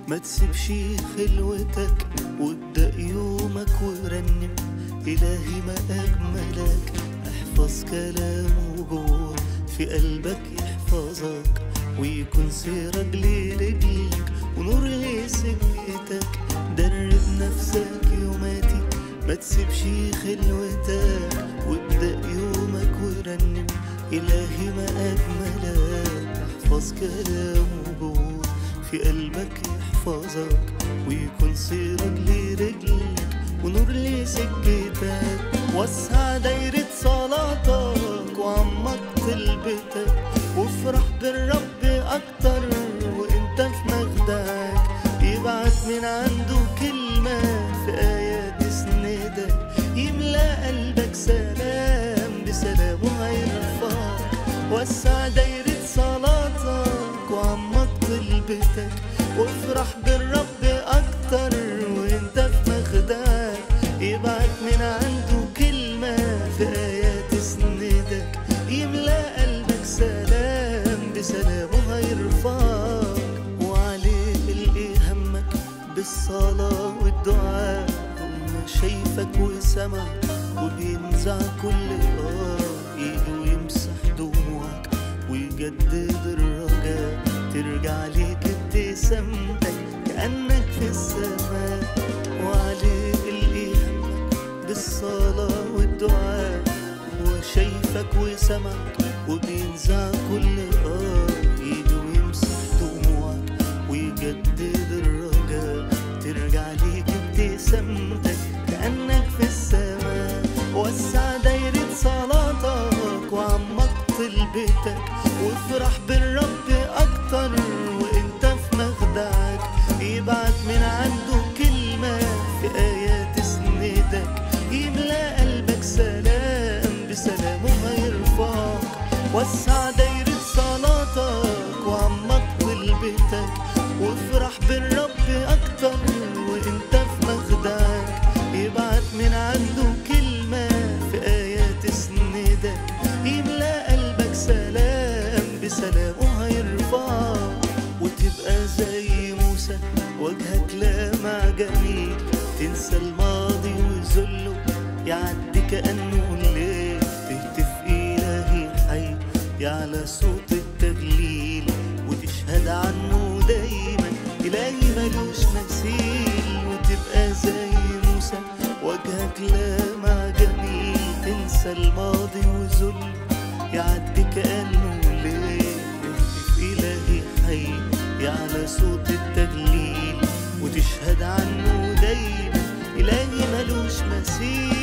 ما تسيبش خلوتك وابدأ يومك ورنم إلهي ما أجملك احفظ كلامه جوه في قلبك يحفظك ويكون سيرك لرجلك ونور لسكتك درب نفسك يوماتي ما تسيبش خلوتك وابدأ يومك ورنم إلهي ما أجملك احفظ كلامه جوه في قلبك يحفظك ويكون سيرك لرجلك ونور لسكتك وسع دايرة صلاتك وعمق طلبتك وافرح بالرب أكتر وانت في مخدعك يبعت من عنده كلمة في آية تسندك يملى قلبك سلام بسلامه هيرفعك وسع دايرة صلاتك وعمق طلبتك وافرح بالرب أكتر وانت في مخدعك يبعت من عنده كلمة في آية تسندك يملى قلبك سلام بسلامه هيرفعك وعليه القي همك بالصلاة والدعاء هو شايفك وسمعك وبينزع كل آه ايده يمسح دموعك ويجدد الرجاء ترجع ليك ابتسامتك كأنك في السماء وعليه القي همك بالصلاة والدعاء هو شايفك وسمعك وبينزع كل آه ايده يمسح دموعك ويجدد الرجاء ترجع ليك ابتسامتك كأنك في السماء وسع دايرة صلاتك وعمق طلبتك وافرح بالرب أكتر وانت في مخدعك يبعت من عنده كلمة في آية تسندك يملى قلبك سلام بسلامه هيرفعك وسع دايرة صلاتك وعمق طلبتك وافرح بالرب أكتر وانت في مخدعك يبعت من عنده كلمة في آية تسندك يملى قلبك سلام بسلامه هيرفعك وتبقى زي موسى وجهك لامع جميل تنسى الماضي وذله يعدي كأنه الليل تهتف إلهي حي يعلى صوت التغليل وتشهد عنه دايما إلهي ملوش مثيل وتبقى زي موسى وجهك لامع جميل تنسى الماضي وذله يعدي كأنه ليل تهتف إلهي حي يعلى صوت التجليل وتشهد عنه دايما إلهي ملوش مثيل